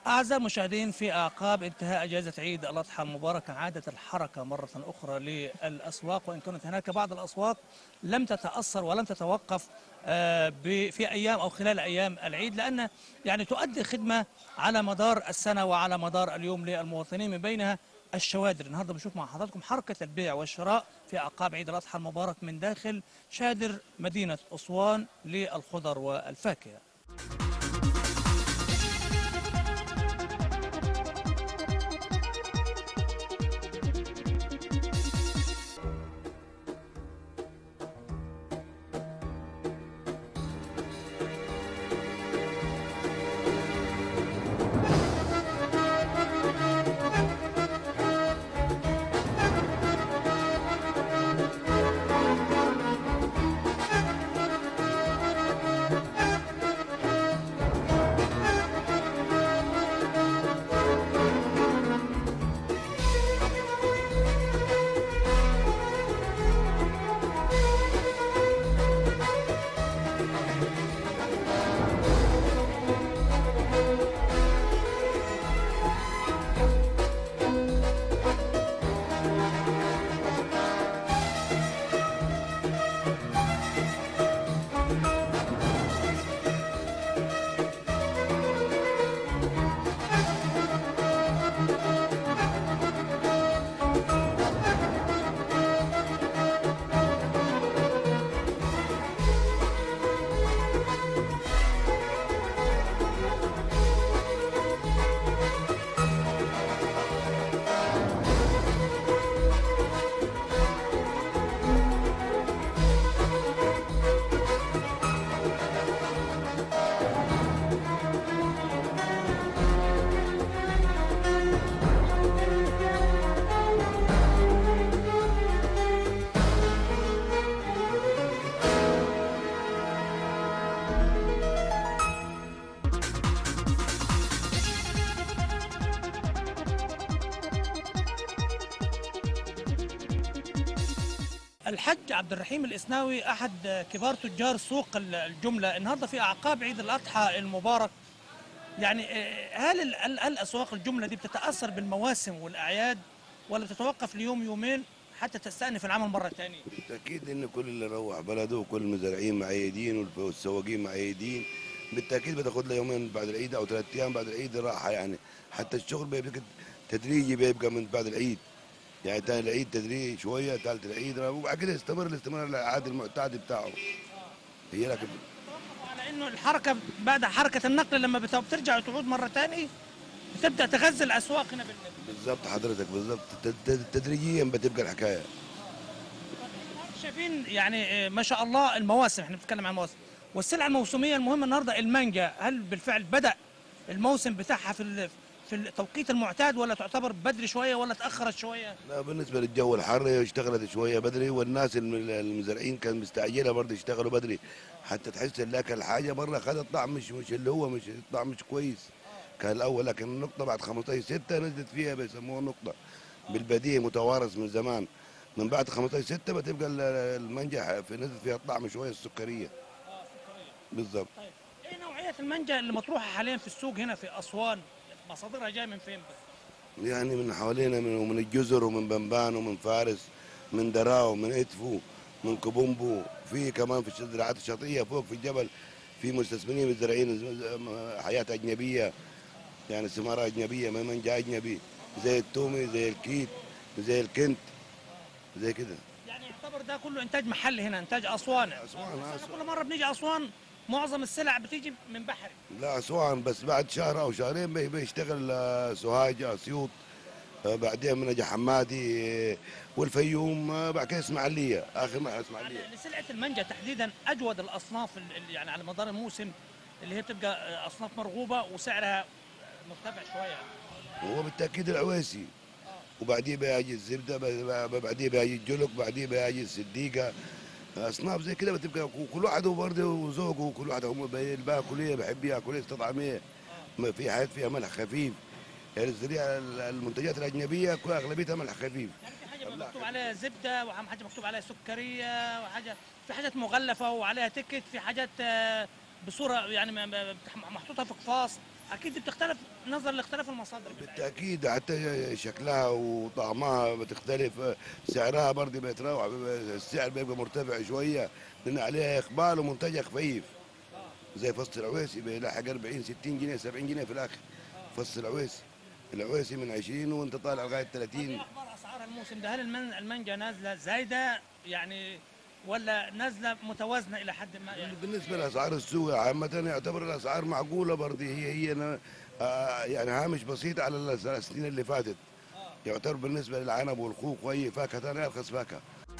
أعزائي المشاهدين في أعقاب انتهاء أجازة عيد الأضحى المبارك عادت الحركة مرة أخرى للأسواق وإن كانت هناك بعض الأسواق لم تتأثر ولم تتوقف آه، ب- في أيام أو خلال أيام العيد لأن يعني تؤدي خدمة على مدار السنة وعلى مدار اليوم للمواطنين من بينها الشوادر النهارده بنشوف مع حضراتكم حركة البيع والشراء في أعقاب عيد الأضحى المبارك من داخل شادر مدينة أسوان للخضر والفاكهة الحج عبد الرحيم الإسناوي أحد كبار تجار سوق الجملة النهاردة في أعقاب عيد الأضحى المبارك يعني آه، هل ال- هل هل أسواق الجملة دي بتتأثر بالمواسم والأعياد ولا بتتوقف ليوم يومين حتى تستأنف العمل مرة ثانية؟ بالتاكيد ان كل اللي روح بلده وكل المزارعين معيدين والف- والسواقين معيدين بالتاكيد بتاخد له يومين بعد العيد او ثلاث ايام بعد العيد راحه يعني حتى الشغل بيبقى تدريجي بيبقى من بعد العيد يعني ثاني العيد تدريج شويه ثالث العيد وبعد كده يستمر الاستمرار العادي المعتاد بتاعه هي لكن على انه الحركه بعد حركه النقل لما بت- بترجع وتعود مره ثانيه بتبدا تغذي الاسواق هنا بال- بالضبط حضرتك بالضبط تد- تد- تدريجيا بتبقى الحكايه شايفين يعني آه، ما شاء الله المواسم احنا بنتكلم عن المواسم والسلعه الموسميه المهمه النهارده المانجا هل بالفعل بدا الموسم بتاعها في ال- في التوقيت المعتاد ولا تعتبر بدري شويه ولا تاخرت شويه؟ لا بالنسبه للجو الحر اشتغلت شويه بدري والناس الم- المزارعين كان مستعجله برضه يشتغلوا بدري حتى تحس ان لك الحاجه بره خدت طعم مش مش اللي هو مش طعم مش كويس كان الاول لكن النقطه بعد 15 6 نزلت فيها بيسموها نقطه بالبديهه متوارث من زمان من بعد 15 6 بتبقى ال- المانجا في نزلت فيها الطعم شويه السكريه بالضبط طيب ايه نوعيه المانجا اللي مطروحه حاليا في السوق هنا في اسوان؟ مصادرها جايه من فين بس؟ يعني من حوالينا من ومن الجزر ومن بنبان ومن فارس من دراو ومن ادفو من كوبومبو في كمان في الزراعات الشاطئيه فوق في الجبل في مستثمرين مزارعين حياه اجنبيه يعني ثمار اجنبيه ما منجا اجنبي زي التومي زي الكيت زي الكنت زي كده يعني يعتبر ده كله انتاج محلي هنا انتاج اسواني أسوان، بس أسوان. كل مره بنيجي اسوان معظم السلع بتيجي من بحري لا اسوان بس بعد شهر او شهرين بي- بيشتغل آه، سوهاج اسيوط آه، بعدين من نجا حمادي آه، والفيوم آه، بعد كده اسماعيليه اخر ما اسماعيليه يعني لسلعه المانجا تحديدا اجود الاصناف ال- ال- يعني على مدار الموسم اللي هي بتبقى اصناف مرغوبه وسعرها مرتفع شويه هو بالتاكيد العويسي وبعديه بيجي الزبده ب- ب- بعديه بيجي الجلك بعديه بيجي الصديقه اصناف زي كده بتبقى كل واحد برضه وذوقه وكل واحد هم باكل ايه بحب ياكل ايه يستطعم ايه ما في حاجات فيها ملح خفيف يعني الزريعه المنتجات الاجنبيه كلها اغلبيتها ملح خفيف يعني في حاجه مكتوب عليها زبده وحاجه مكتوب عليها سكريه وحاجه في حاجات مغلفه وعليها تكت في حاجات آه، بصوره يعني م- م- بتح- محطوطه في قفاص اكيد بتختلف نظرا لاختلاف المصادر بتاعتها. بالتاكيد حتى شكلها وطعمها بتختلف سعرها برضه بيتراوح السعر بيبقى مرتفع شويه لان عليها اقبال ومنتجها خفيف زي فص العويسي بيلاحق 40 60 جنيه 70 جنيه في الاخر فص العويسي العويسي من 20 وانت طالع لغايه 30 ايه اخبار اسعار الموسم ده هل المن- المانجا نازله زايده يعني ولا نازله متوازنه الى حد ما يعني بالنسبه لاسعار السوق عامه يعتبر الاسعار معقوله برضه هي هي أنا آه، يعني هامش بسيط على الس- السنين اللي فاتت يعتبر بالنسبه للعنب والخوخ واي فاكهه ثانيه ارخص فاكهه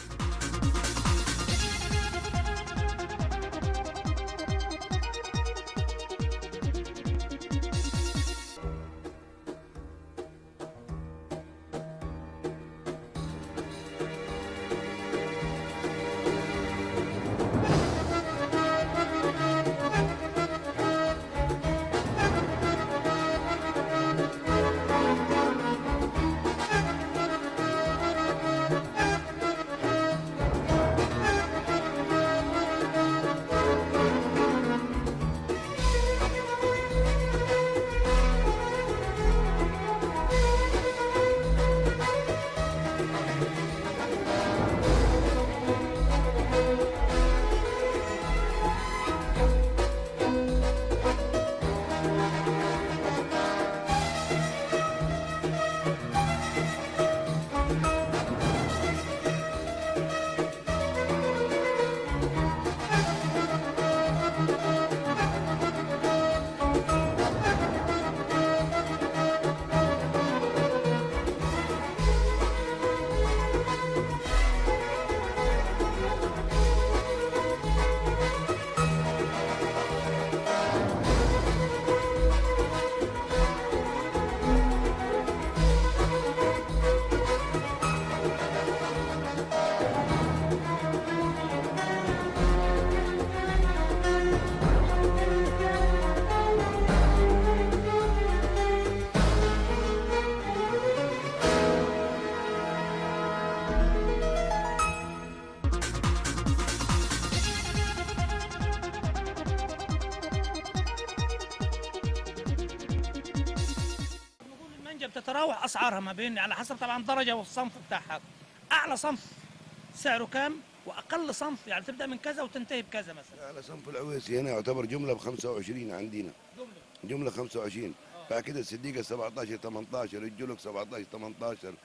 نقول المانجا بتتراوح اسعارها ما بين على حسب طبعا درجه والصنف بتاعها اعلى صنف سعره كام واقل صنف يعني تبدا من كذا وتنتهي بكذا مثلا على صنف العويسي هنا يعتبر جمله ب 25 عندنا جمله جمله 25 بعد كده الصديقه 17 18 الجلوك 17 18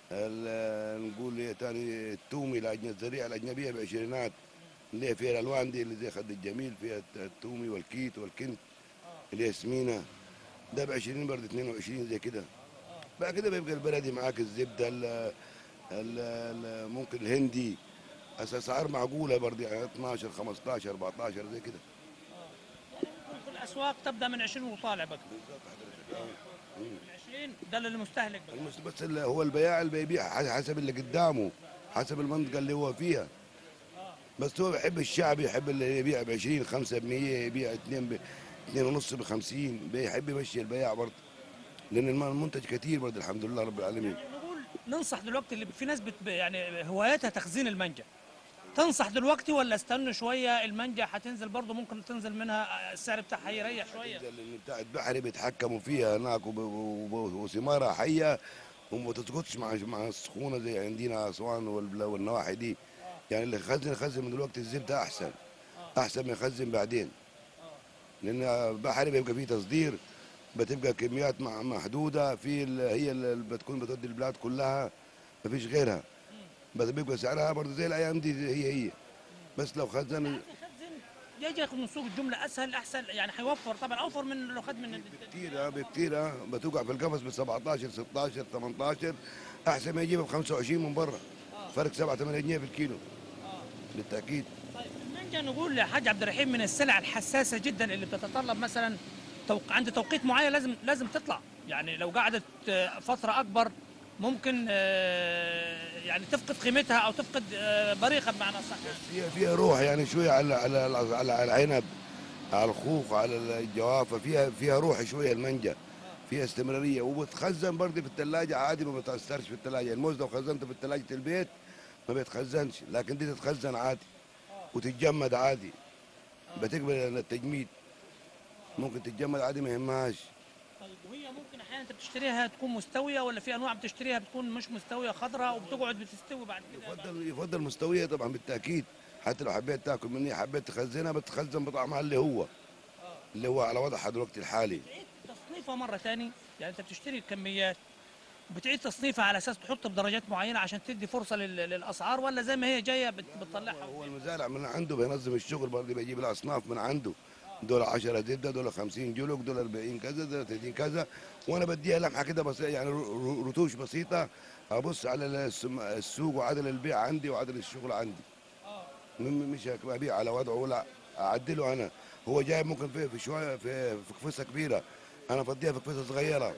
ال- نقول ايه تاني التومي الأجن- الزريعه الاجنبيه بعشرينات اللي هي فيها الالوان دي اللي زي خد الجميل فيها الت- التومي والكيت والكنت الياسمينه ده ب 20 برضه 22 زي كده بعد كده بيبقى البلدي معاك الزبده ال ال ال ممكن الهندي أس- اسعار معقوله برضه يعني 12 15 14 زي كده في الاسواق تبدا من 20 وطالع بقى من 20 ده للمستهلك بقى المس- بس ال- هو البياع اللي بيبيع ح- حسب اللي قدامه حسب المنطقه اللي هو فيها بس هو بيحب الشعب يحب اللي يبيع ب 20 5 ب 100 يبيع 2 ب 2 ونص ب 50 بيحب يمشي البياع برضه لان الم- المنتج كتير برضه الحمد لله رب العالمين نقول ننصح دلوقتي اللي في ناس بت يعني هوايتها تخزين المانجا تنصح دلوقتي ولا استنوا شويه المانجا هتنزل برضه ممكن تنزل منها السعر بتاعها يريح شويه اللي بتاع البحري بيتحكموا فيها هناك وب- وب- وثمارها حيه وما تسقطش مع مع السخونه زي عندنا اسوان والبلا- والنواحي دي يعني اللي يخزن يخزن من دلوقتي الزبده احسن احسن ما يخزن بعدين لان بحري بيبقى فيه تصدير بتبقى كميات مع- محدوده في ال- هي اللي بتكون بتودي البلاد كلها ما فيش غيرها بس بيبقى سعرها برضه زي الايام دي هي هي بس لو خزن يخزن يجي ياخد من سوق الجمله اسهل احسن يعني هيوفر طبعا اوفر من لو خد من كتير اه بكتير اه بتوقع في القفص ب 17 16 18 احسن ما يجيبها ب 25 من برا فرق 7 8 جنيه في الكيلو بالتاكيد طيب المانجا نقول يا حاج عبد الرحيم من السلع الحساسه جدا اللي بتتطلب مثلا توق... عند توقيت معين لازم لازم تطلع يعني لو قعدت آه، فتره اكبر ممكن آه، يعني تفقد قيمتها او تفقد آه، بريقها بمعنى صح فيها فيها روح يعني شويه على على على, على العنب على الخوخ على الجوافه فيها فيها روح شويه المانجا فيها استمراريه وبتخزن برضه في الثلاجه عادي ما بتاثرش في الثلاجه الموز لو خزنته في ثلاجه البيت ما بيتخزنش لكن دي تتخزن عادي وتتجمد عادي بتقبل التجميد ممكن تتجمد عادي ما يهمهاش وهي ممكن احيانا انت بتشتريها تكون مستويه ولا في انواع بتشتريها بتكون مش مستويه خضراء وبتقعد بتستوي بعد كده يفضل يفضل مستويه طبعا بالتاكيد حتى لو حبيت تاكل مني حبيت تخزنها بتخزن بطعمها اللي هو اللي هو على وضعها دلوقتي الحالي بتعيد تصنيفها مره ثاني يعني انت بتشتري كميات بتعيد تصنيفها على اساس تحط بدرجات معينه عشان تدي فرصه لل- للاسعار ولا زي ما هي جايه بت- بتطلعها هو المزارع من عنده بينظم الشغل برضه بيجيب الاصناف من عنده دول 10 زبده دول 50 جلوك دول 40 كذا دول 30 كذا وانا بديها لمحه كده بسيطه يعني ر- ر- رتوش بسيطه ابص على السم- السوق وعدل البيع عندي وعدل الشغل عندي م- م- مش ابيع على وضعه ولا اعدله انا هو جايب ممكن في في شويه في في قفصه كبيره انا افضيها في قفصه صغيره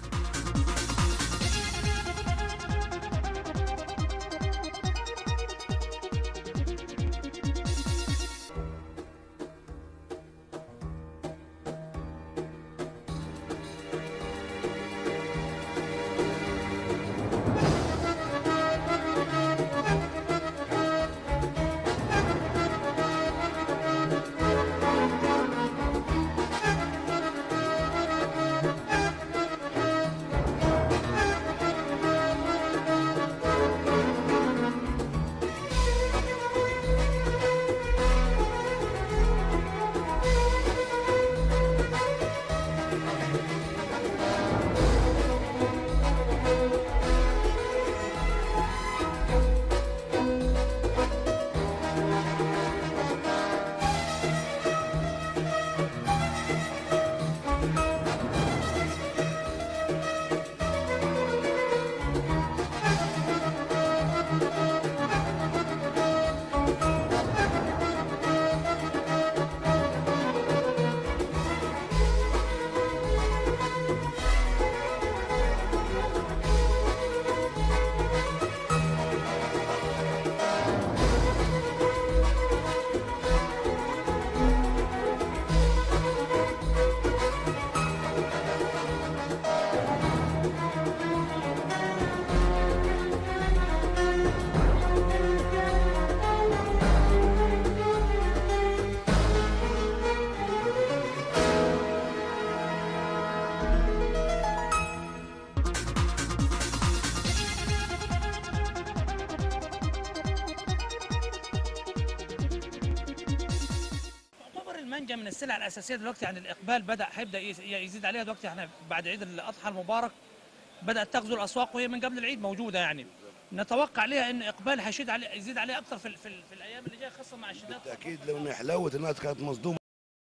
تعتبر المانجا من السلع الاساسيه دلوقتي يعني الاقبال بدا هيبدا يز- يزيد عليها دلوقتي احنا بعد عيد الاضحى المبارك بدات تغزو الاسواق وهي من قبل العيد موجوده يعني نتوقع لها ان اقبال هيشيد عليه يزيد عليها اكثر في, ال- في, ال- في الايام اللي جايه خاصه مع الشتاء بالتاكيد لو إن حلاوه الناس كانت مصدومه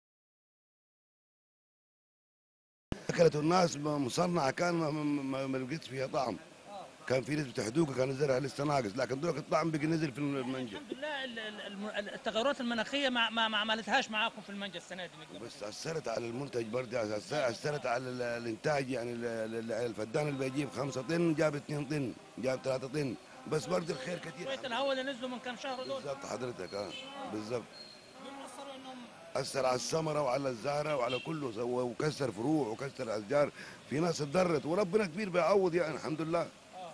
اكلت الناس مصنعه كان ما, ما, ما لقيتش فيها طعم كان في نسبه حدوقه كان الزرع لسه ناقص لكن دلوقتي الطعم بقي نزل في المنجا الحمد لله ال- ال- الم- التغيرات المناخيه ما ما ما عملتهاش معاكم في المانجا السنه دي نقدر بس اثرت على المنتج برضه أث- اثرت على ال- الانتاج يعني ال- ال- الفدان اللي بيجيب خمسة طن جاب 2 طن جاب 3 طن بس برضه الخير كثير شويه الهواء اللي نزلوا من كم شهر دول بالضبط حضرتك اه بالضبط بيأثروا انهم اثر على الثمره وعلى الزهره وعلى كله سوى وكسر فروع وكسر اشجار في ناس اتضرت وربنا كبير بيعوض يعني الحمد لله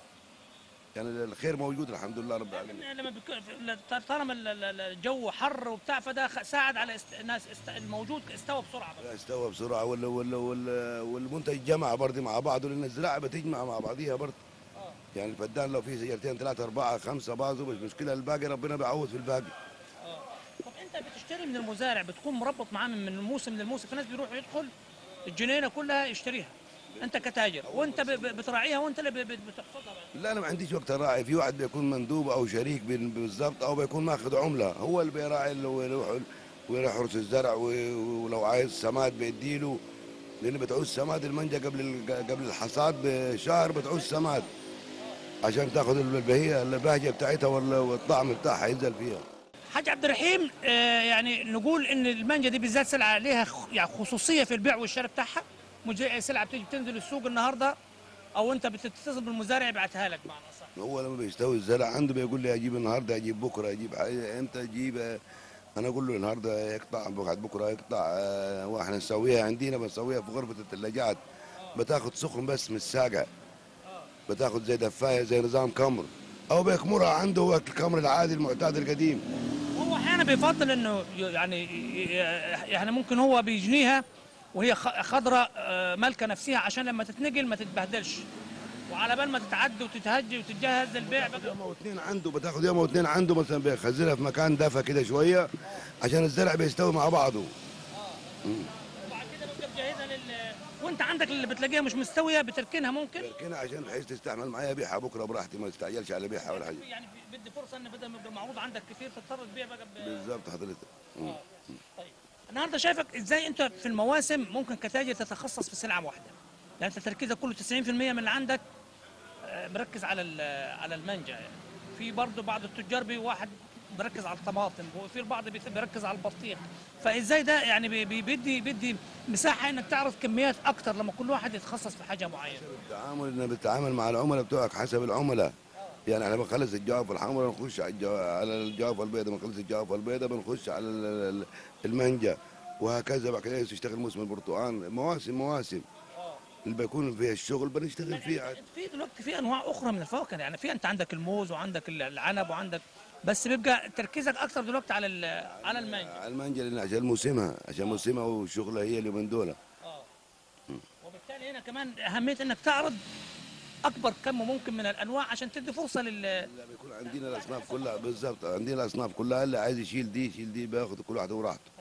يعني الخير موجود الحمد لله رب العالمين لكن لما بيكون في- طالما ال- ال- الجو حر وبتاع فده خ- ساعد على است... الناس است... الموجود استوى بسرعه بس. استوى بسرعه وال وال وال والمنتج جمع برضه مع بعضه لان الزراعه بتجمع مع بعضيها برضه يعني الفدان لو في سيارتين ثلاثه اربعه خمسه باظوا مش مشكله الباقي ربنا بيعوض في الباقي طب انت بتشتري من المزارع بتكون مربط معاه من من الموسم للموسم في ناس بيروح يدخل الجنينه كلها يشتريها انت كتاجر وانت ب... ب- بتراعيها وانت اللي ب... ب- بتحصدها بقى. لا انا ما عنديش وقت اراعي في واحد بيكون مندوب او شريك بال- بالضبط او بيكون ماخذ عمله هو اللي بيراعي اللي هو يروح ويروح يحرس الزرع و- ولو عايز سماد بيديله لان بتعوز سماد المانجا قبل ال- قبل الحصاد بشهر بتعوز سماد عشان تاخذ البهيه البهجه بتاعتها وال- والطعم بتاعها ينزل فيها حاج عبد الرحيم آه يعني نقول ان المانجا دي بالذات سلعه ليها خ- يعني خصوصيه في البيع والشراء بتاعها مش زي اي سلعه بتيجي بتنزل السوق النهارده او انت بتتصل بالمزارع يبعتها لك معنى صح هو لما بيستوي الزرع عنده بيقول لي اجيب النهارده اجيب بكره اجيب حاجة امتى اجيب انا اقول له النهارده يقطع بعد بكره يقطع آه، واحنا نسويها عندنا بنسويها في غرفه الثلاجات بتاخد سخن بس مش ساقع بتاخد زي دفايه زي نظام كمر او بيكمرها عنده هو الكمر العادي المعتاد القديم هو احيانا بيفضل انه ي- يعني ي- يعني ممكن هو بيجنيها وهي خ- خضراء آه، مالكه نفسها عشان لما تتنقل ما تتبهدلش وعلى بال ما تتعدى وتتهجي وتتجهز للبيع بقى يوم او اتنين عنده بتاخد يوم او اتنين عنده مثلا بيخزنها في مكان دافى كده شويه عشان الزرع بيستوي مع بعضه وبعد كده بتبقى مجهزها لل وانت عندك اللي بتلاقيها مش مستويه بتركنها ممكن بركنها عشان بحيث تستحمل معايا ابيعها بكره براحتي ما استعجلش على بيعها ولا حاجه يعني بدي فرصه ان بدل ما يبقى المعروض عندك كتير تضطر تبيع بقى ب... بالظبط حضرتك مم. طيب النهارده شايفك ازاي انت في المواسم ممكن كتاجر تتخصص في سلعه واحده يعني انت تركيزك كله 90% من اللي عندك آه، مركز على ال- على المانجا يعني. في برضه بعض التجار بي واحد بركز على الطماطم وفي البعض بيت- بيركز على البطيخ فازاي ده يعني بي- بي- بيدي بيدي مساحه انك تعرض كميات اكتر لما كل واحد يتخصص في حاجه معينه التعامل انك بتتعامل مع العملاء بتوعك حسب العملاء يعني احنا بنخلص الجوافه الحمراء نخش على الجو... على الجوافه البيضاء بنخلص الجوافه البيضاء بنخش على ال- ال- المانجا وهكذا بعد كده يشتغل موسم البرتقال مواسم مواسم اللي بيكون فيها الشغل بنشتغل فيها في دلوقتي في انواع اخرى من الفواكه يعني في انت عندك الموز وعندك العنب وعندك بس بيبقى تركيزك اكتر دلوقتي على ال- على المانجا على المانجا لان عشان موسمها عشان موسمها وشغلها هي اليومين دول اه وبالتالي هنا كمان اهميه انك تعرض اكبر كم ممكن من الانواع عشان تدي فرصه لل لا بيكون عندنا الاصناف كلها بالظبط عندنا الاصناف كلها اللي عايز يشيل دي يشيل دي بياخد كل واحد وراحته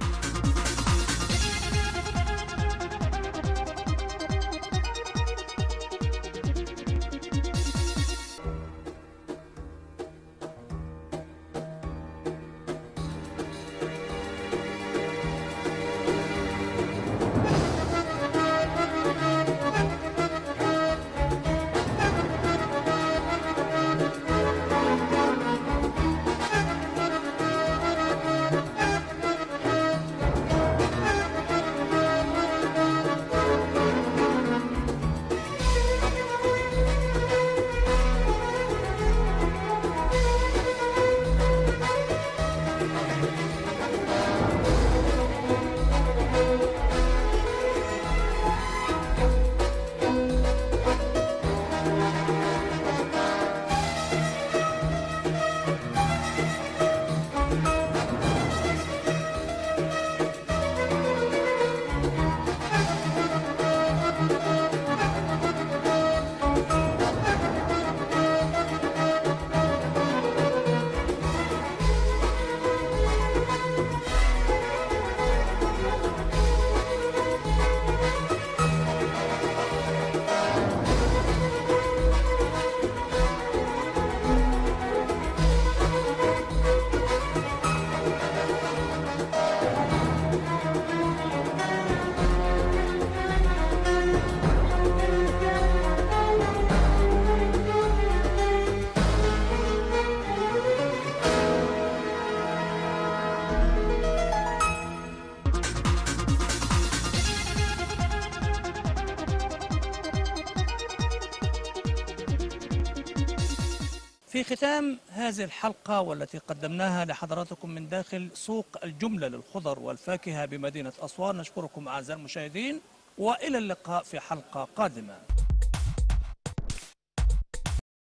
في ختام هذه الحلقة والتي قدمناها لحضراتكم من داخل سوق الجملة للخضر والفاكهة بمدينة أسوان نشكركم أعزائي المشاهدين وإلى اللقاء في حلقة قادمة